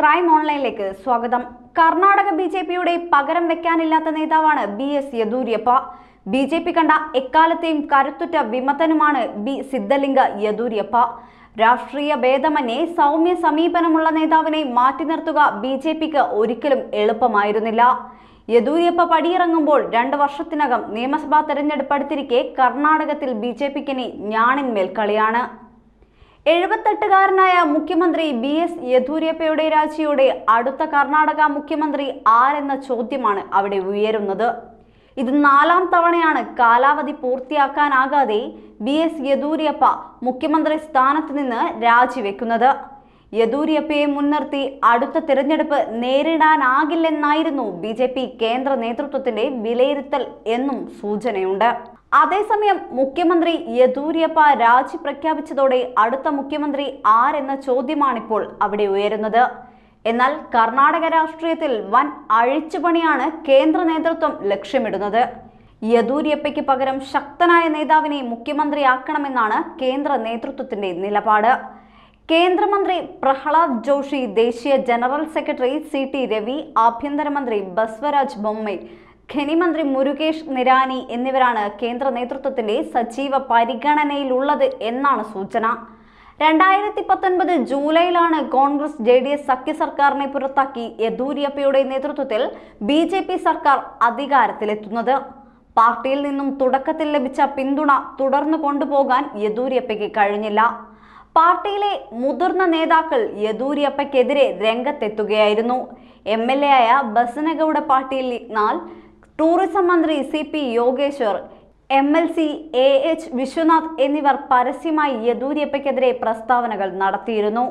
crime ഓൺലൈനിലേക്ക് സ്വാഗതം Karnataka B J പിയുടെ പകരം വെക്കാനില്ലാത്ത നേതാവാണ് B S Yediyurappa B J P കണ്ട എക്കാലത്തെയും കരുത്തുറ്റ വിമതനുമാണ് ബി സിദ്ധലിംഗ യെദൂര്യപ്പ രാഷ്ട്രീയ ഭേദമന്യേ സൗമ്യ സമീപനമുള്ള നേതാവിനെ മാറ്റി നിർത്തുക ബി ജെ പിക്ക് ഒരിക്കലും എളുപ്പമായിരുന്നില്ല യെദൂര്യപ്പ പടിയിറങ്ങുമ്പോൾ രണ്ട് വർഷത്തിനകം നിയമസഭാ തെരഞ്ഞെടുപ്പ് അടുത്തിരിക്കെ കർണാടകത്തിൽ ബി ജെ പിക്കിനി ഞാണിന്മേൽ കളിയാണ് എഴുപത്തെട്ടുകാരനായ മുഖ്യമന്ത്രി ബി എസ് യെദ്യൂരപ്പയുടെ രാജിയോടെ അടുത്ത കർണാടക മുഖ്യമന്ത്രി ആരെന്ന ചോദ്യമാണ് അവിടെ ഉയരുന്നത് ഇത് നാലാം തവണയാണ് കാലാവധി പൂർത്തിയാക്കാനാകാതെ ബി എസ് യെദ്യൂരപ്പ മുഖ്യമന്ത്രി സ്ഥാനത്ത് നിന്ന് രാജിവെക്കുന്നത് യെദ്യൂരപ്പയെ മുൻനിർത്തി അടുത്ത തിരഞ്ഞെടുപ്പ് നേരിടാനാകില്ലെന്നായിരുന്നു ബി ജെ പി കേന്ദ്ര നേതൃത്വത്തിന്റെ വിലയിരുത്തൽ എന്നും സൂചനയുണ്ട് അതേസമയം മുഖ്യമന്ത്രി യെദ്യൂരപ്പ രാജി പ്രഖ്യാപിച്ചതോടെ അടുത്ത മുഖ്യമന്ത്രി ആരെന്ന ചോദ്യമാണിപ്പോൾ അവിടെ ഉയരുന്നത് എന്നാൽ കർണാടക രാഷ്ട്രീയത്തിൽ വൻ അഴിച്ചുപണിയാണ് കേന്ദ്ര നേതൃത്വം ലക്ഷ്യമിടുന്നത് യെദ്യൂരപ്പയ്ക്ക് പകരം ശക്തനായ നേതാവിനെ മുഖ്യമന്ത്രിയാക്കണമെന്നാണ് കേന്ദ്ര നേതൃത്വത്തിന്റെ നിലപാട് കേന്ദ്രമന്ത്രി പ്രഹ്ലാദ് ജോഷി ദേശീയ general secretary C T Ravi ആഭ്യന്തരമന്ത്രി ബസ്വരാജ് ബൊമ്മൈ ഖനിമന്ത്രി മുരുകേഷ് നിരാനി എന്നിവരാണ് കേന്ദ്ര നേതൃത്വത്തിന്റെ സജീവ പരിഗണനയിലുള്ളത് എന്നാണ് സൂചന രണ്ടായിരത്തി പത്തൊൻപത് ജൂലൈയിലാണ് കോൺഗ്രസ് ജെ ഡി എസ് സഖ്യ സർക്കാരിനെ പുറത്താക്കി യെദ്യൂരപ്പയുടെ നേതൃത്വത്തിൽ ബി ജെ പി സർക്കാർ അധികാരത്തിലെത്തുന്നത് പാർട്ടിയിൽ നിന്നും തുടക്കത്തിൽ ലഭിച്ച പിന്തുണ തുടർന്നു കൊണ്ടുപോകാൻ യെദ്യൂരപ്പയ്ക്ക് കഴിഞ്ഞില്ല പാർട്ടിയിലെ മുതിർന്ന നേതാക്കൾ യെദ്യൂരപ്പയ്ക്കെതിരെ രംഗത്തെത്തുകയായിരുന്നു എം എൽ എ ആയ ബസനഗൌഡ പാട്ടീൽ എന്നാൽ ടൂറിസം മന്ത്രി C P Yogeshwar M L C A H Vishwanath എന്നിവർ പരസ്യമായി യെദ്യൂരപ്പയ്ക്കെതിരെ പ്രസ്താവനകൾ നടത്തിയിരുന്നു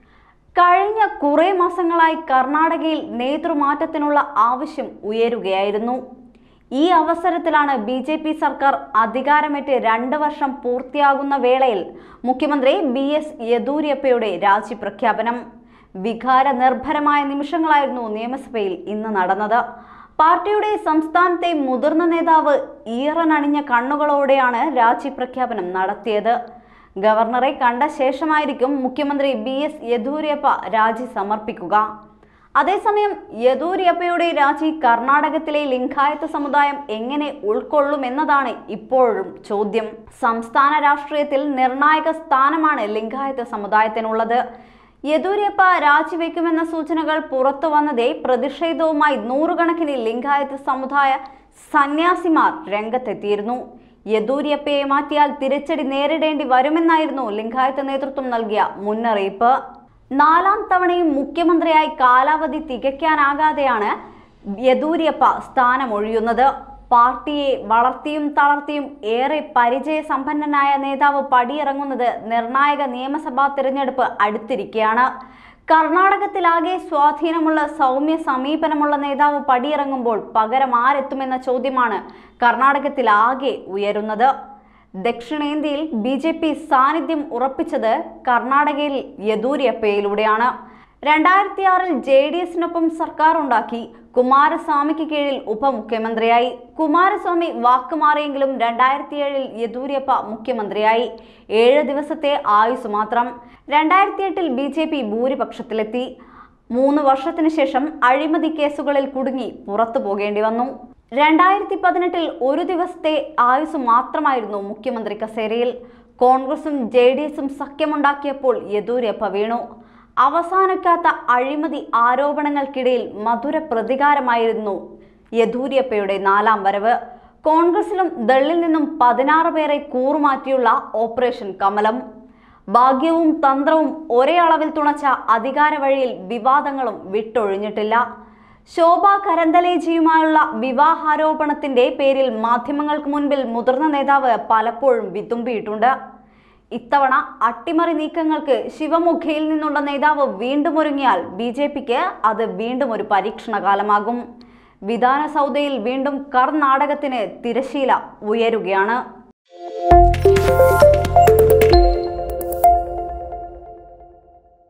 കഴിഞ്ഞ കുറെ മാസങ്ങളായി കർണാടകയിൽ നേതൃമാറ്റത്തിനുള്ള ആവശ്യം ഉയരുകയായിരുന്നു ഈ അവസരത്തിലാണ് ബി ജെ പി സർക്കാർ അധികാരമേറ്റ് രണ്ട് വർഷം പൂർത്തിയാകുന്ന വേളയിൽ മുഖ്യമന്ത്രി ബി എസ് യെദ്യൂരപ്പയുടെ രാജി പ്രഖ്യാപനം വികാര നിർഭരമായ നിമിഷങ്ങളായിരുന്നു നിയമസഭയിൽ ഇന്ന് നടന്നത് പാർട്ടിയുടെ സംസ്ഥാനത്തെ മുതിർന്ന നേതാവ് ഈറനണിഞ്ഞ കണ്ണുകളോടെയാണ് രാജി പ്രഖ്യാപനം നടത്തിയത് ഗവർണറെ കണ്ട ശേഷമായിരിക്കും മുഖ്യമന്ത്രി ബി എസ് യെദ്യൂരപ്പ രാജി സമർപ്പിക്കുക അതേസമയം യെദ്യൂരപ്പയുടെ രാജി കർണാടകത്തിലെ ലിംഗായത്ത് സമുദായം എങ്ങനെ ഉൾക്കൊള്ളുമെന്നതാണ് ഇപ്പോഴും ചോദ്യം സംസ്ഥാന രാഷ്ട്രീയത്തിൽ നിർണായക സ്ഥാനമാണ് ലിംഗായത്ത് സമുദായത്തിനുള്ളത് യെദ്യൂരപ്പ രാജിവെക്കുമെന്ന സൂചനകൾ പുറത്തു വന്നതേ പ്രതിഷേധവുമായി നൂറുകണക്കിന് ലിംഗായത്ത് സമുദായ സന്യാസിമാർ രംഗത്തെത്തിയിരുന്നു യെദ്യൂരപ്പയെ മാറ്റിയാൽ തിരിച്ചടി നേരിടേണ്ടി വരുമെന്നായിരുന്നു ലിംഗായത്ത് നേതൃത്വം നൽകിയ മുന്നറിയിപ്പ് നാലാം തവണയും മുഖ്യമന്ത്രിയായി കാലാവധി തികയ്ക്കാനാകാതെയാണ് യെദ്യൂരപ്പ സ്ഥാനമൊഴിയുന്നത് പാർട്ടിയെ വളർത്തിയും തളർത്തിയും ഏറെ പരിചയസമ്പന്നനായ നേതാവ് പടിയിറങ്ങുന്നത് നിർണായക നിയമസഭാ തിരഞ്ഞെടുപ്പ് അടുത്തിരിക്കെയാണ് കർണാടകത്തിലാകെ സ്വാധീനമുള്ള സൗമ്യ സമീപനമുള്ള നേതാവ് പടിയിറങ്ങുമ്പോൾ പകരം ആരെത്തുമെന്ന ചോദ്യമാണ് കർണാടകത്തിലാകെ ഉയരുന്നത് ദക്ഷിണേന്ത്യയിൽ ബി ജെ പി സാന്നിധ്യം ഉറപ്പിച്ചത് കർണാടകയിൽ യെദ്യൂരപ്പയിലൂടെയാണ് രണ്ടായിരത്തി ആറിൽ ജെ ഡി എസിനൊപ്പം സർക്കാർ ഉണ്ടാക്കി കുമാരസ്വാമിക്ക് കീഴിൽ ഉപമുഖ്യമന്ത്രിയായി കുമാരസ്വാമി വാക്കുമാറിയെങ്കിലും രണ്ടായിരത്തി ഏഴിൽ യെദ്യൂരപ്പ മുഖ്യമന്ത്രിയായി ഏഴ് ദിവസത്തെ ആയുസ് മാത്രം രണ്ടായിരത്തി എട്ടിൽ ബി ജെ പി ഭൂരിപക്ഷത്തിലെത്തി മൂന്ന് വർഷത്തിന് ശേഷം അഴിമതി കേസുകളിൽ കുടുങ്ങി പുറത്തു പോകേണ്ടി വന്നു രണ്ടായിരത്തി പതിനെട്ടിൽ ഒരു ദിവസത്തെ ആയുസ് മാത്രമായിരുന്നു മുഖ്യമന്ത്രി കസേരയിൽ കോൺഗ്രസും ജെ ഡി എസും സഖ്യമുണ്ടാക്കിയപ്പോൾ യെദ്യൂരപ്പ വീണു അവസാനിക്കാത്ത അഴിമതി ആരോപണങ്ങൾക്കിടയിൽ മധുര പ്രതികാരമായിരുന്നു യെദ്യൂരപ്പയുടെ നാലാം വരവ് കോൺഗ്രസിലും ദളിൽ നിന്നും പതിനാറ് പേരെ കൂറുമാറ്റിയുള്ള ഓപ്പറേഷൻ കമലം ഭാഗ്യവും തന്ത്രവും ഒരേ അളവിൽ തുണച്ച അധികാര വഴിയിൽ വിവാദങ്ങളും വിട്ടൊഴിഞ്ഞിട്ടില്ല ശോഭ കരന്തലേജിയുമായുള്ള വിവാഹാരോപണത്തിന്റെ പേരിൽ മാധ്യമങ്ങൾക്ക് മുൻപിൽ മുതിർന്ന നേതാവ് പലപ്പോഴും വിതുമ്പിയിട്ടുണ്ട് ഇത്തവണ അട്ടിമറി നീക്കങ്ങൾക്ക് ശിവമുഖയിൽ നിന്നുള്ള നേതാവ് വീണ്ടും ഒരുങ്ങിയാൽ ബി ജെ പിക്ക് അത് വീണ്ടും ഒരു പരീക്ഷണകാലമാകും വിധാനസൗദയിൽ വീണ്ടും കർണാടകത്തിന് തിരശീല ഉയരുകയാണ്